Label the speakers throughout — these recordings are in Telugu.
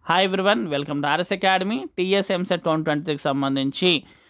Speaker 1: hi everyone welcome to RS academy TS EAMCET twenty ట్వంటీకి సంబంధించి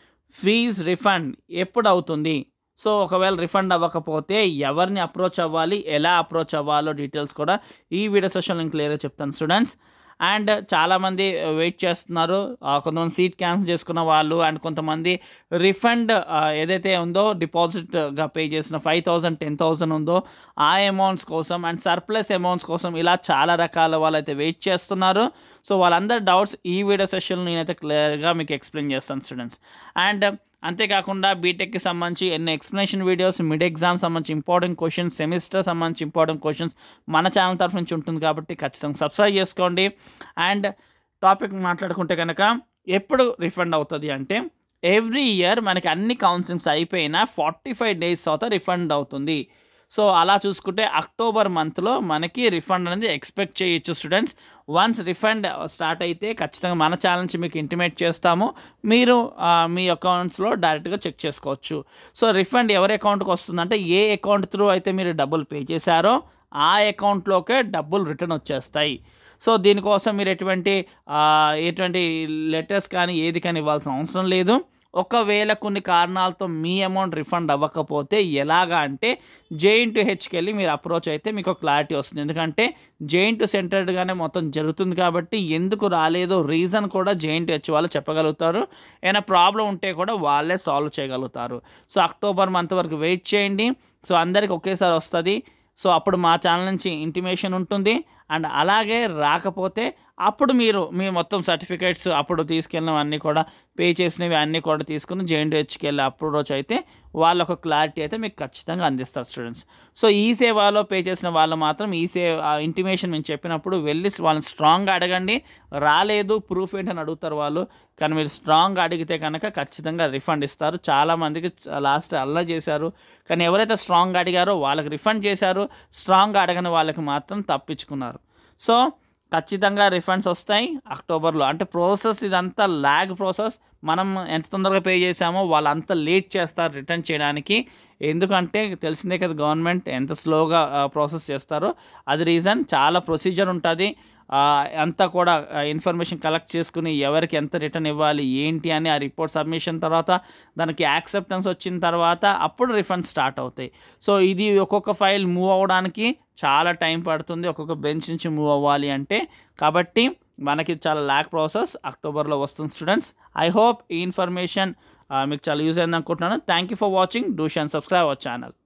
Speaker 1: ఫీజ్ రిఫండ్ ఎప్పుడు అవుతుంది సో ఒకవేళ రిఫండ్ అవ్వకపోతే ఎవరిని అప్రోచ్ అవ్వాలి ఎలా అప్రోచ్ అవ్వాలో డీటెయిల్స్ కూడా ఈ వీడియో సెషన్ నేను క్లియర్గా చెప్తాను స్టూడెంట్స్ అండ్ చాలామంది వెయిట్ చేస్తున్నారు ఆ, కొంతమంది సీట్ క్యాన్సిల్ చేసుకున్న వాళ్ళు అండ్ కొంతమంది రిఫండ్ ఏదైతే ఉందో డిపాజిట్గా పే చేసిన ఫైవ్ థౌసండ్ టెన్ థౌసండ్ ఉందో ఆ అమౌంట్స్ కోసం అండ్ సర్ప్లస్ అమౌంట్స్ కోసం ఇలా చాలా రకాల వాళ్ళు అయితే వెయిట్ చేస్తున్నారు సో వాళ్ళందరి డౌట్స్ ఈ వీడియో సెషన్లో నేనైతే క్లియర్గా మీకు ఎక్స్ప్లెయిన్ చేస్తాను స్టూడెంట్స్ అండ్ అంతేకాకుండా బీటెక్కి సంబంధించి ఎన్ని ఎక్స్ప్లెనేషన్ వీడియోస్ మిడ్ ఎగ్జామ్ సంబంధించి ఇంపార్టెంట్ క్వశ్చన్స్ సెమిస్టర్ సంబంధించి ఇంపార్టెంట్ క్వశ్చన్స్ మన ఛానల్ తరఫు నుంచి ఉంటుంది కాబట్టి ఖచ్చితంగా సబ్స్క్రైబ్ చేసుకోండి అండ్ టాపిక్ మాట్లాడుకుంటే కనుక ఎప్పుడు రిఫండ్ అవుతుంది అంటే ఎవ్రీ ఇయర్ మనకి అన్ని కౌన్సిలింగ్స్ అయిపోయినా ఫార్టీ ఫైవ్ డేస్ తర్వాత రిఫండ్ అవుతుంది సో అలా చూసుకుంటే అక్టోబర్ మంత్లో మనకి రిఫండ్ అనేది ఎక్స్పెక్ట్ చేయొచ్చు స్టూడెంట్స్ వన్స్ రిఫండ్ స్టార్ట్ అయితే ఖచ్చితంగా మన ఛానల్ నుంచి మీకు ఇంటిమేట్ చేస్తాము మీరు ఆ, మీ అకౌంట్స్లో డైరెక్ట్గా చెక్ చేసుకోవచ్చు సో రిఫండ్ ఎవరి అకౌంట్కి వస్తుందంటే ఏ అకౌంట్ త్రూ అయితే మీరు డబ్బులు పే చేశారో ఆ అకౌంట్లోకే డబ్బులు రిటర్న్ వచ్చేస్తాయి సో దీనికోసం మీరు ఎటువంటి ఆ, ఎటువంటి లెటర్స్ కానీ ఏది కానీ ఇవ్వాల్సిన అవసరం లేదు ఒకవేళ కొన్ని కారణాలతో మీ అమౌంట్ రిఫండ్ అవ్వకపోతే ఎలాగా అంటే జేఎన్ టు హెచ్కి వెళ్ళి మీరు అప్రోచ్ అయితే మీకు క్లారిటీ వస్తుంది ఎందుకంటే జేఎన్ టు సెంటర్డ్గానే మొత్తం జరుగుతుంది కాబట్టి ఎందుకు రాలేదో రీజన్ కూడా జేఎన్ టు హెచ్ వాళ్ళు చెప్పగలుగుతారు ఏమైనా ప్రాబ్లం ఉంటే కూడా వాళ్ళే సాల్వ్ చేయగలుగుతారు సో అక్టోబర్ మంత్ వరకు వెయిట్ చేయండి సో అందరికి ఒకేసారి వస్తుంది సో అప్పుడు మా ఛానల్ నుంచి ఇంటిమేషన్ ఉంటుంది అండ్ అలాగే రాకపోతే అప్పుడు మీరు మీ మొత్తం సర్టిఫికేట్స్ అప్పుడు తీసుకెళ్ళినవన్నీ కూడా పే చేసినవి అన్నీ కూడా తీసుకుని జేఎన్టీహెచ్కి వెళ్ళి అప్రోచ్ అయితే వాళ్ళ ఒక క్లారిటీ అయితే మీకు ఖచ్చితంగా అందిస్తారు స్టూడెంట్స్ సో ఈ సేవలో పే చేసిన వాళ్ళు మాత్రం ఈ సేవ ఇంటిమేషన్ మేము చెప్పినప్పుడు వెళ్ళి వాళ్ళని స్ట్రాంగ్గా అడగండి రాలేదు ప్రూఫ్ ఏంటని అడుగుతారు వాళ్ళు కానీ మీరు స్ట్రాంగ్ అడిగితే కనుక ఖచ్చితంగా రిఫండ్ ఇస్తారు చాలామందికి లాస్ట్ అల్లా చేశారు కానీ ఎవరైతే స్ట్రాంగ్ అడిగారో వాళ్ళకి రిఫండ్ చేశారు స్ట్రాంగ్ అడగని వాళ్ళకి మాత్రం తప్పించుకున్నారు సో ఖచ్చితంగా రిఫండ్స్ వస్తాయి అక్టోబర్లో అంటే ప్రాసెస్ ఇదంతా ల్యాగ్ ప్రాసెస్ మనం ఎంత తొందరగా పే చేసామో వాళ్ళు అంత లేట్ చేస్తారు రిటర్న్ చేయడానికి ఎందుకంటే తెలిసిందే కదా గవర్నమెంట్ ఎంత స్లోగా ప్రాసెస్ చేస్తారో అది రీజన్ చాలా ప్రొసీజర్ ఉంటుంది అంతా కూడా ఇన్ఫర్మేషన్ కలెక్ట్ చేసుకుని ఎవరికి ఎంత రిటర్న్ ఇవ్వాలి ఏంటి అని ఆ రిపోర్ట్ సబ్మిషన్ తర్వాత దానికి యాక్సెప్టెన్స్ వచ్చిన తర్వాత అప్పుడు రిఫండ్ స్టార్ట్ అవుతాయి సో ఇది ఒక్కొక్క ఫైల్ మూవ్ అవ్వడానికి చాలా టైం పడుతుంది ఒక్కొక్క బెంచ్ నుంచి మూవ్ అవ్వాలి అంటే కాబట్టి మనకి చాలా ల్యాక్ ప్రాసెస్ అక్టోబర్లో వస్తుంది స్టూడెంట్స్ ఐ హోప్ ఈ ఇన్ఫర్మేషన్ మీకు చాలా యూజ్ అయింది అనుకుంటున్నాను thank you for watching do share and subscribe our channel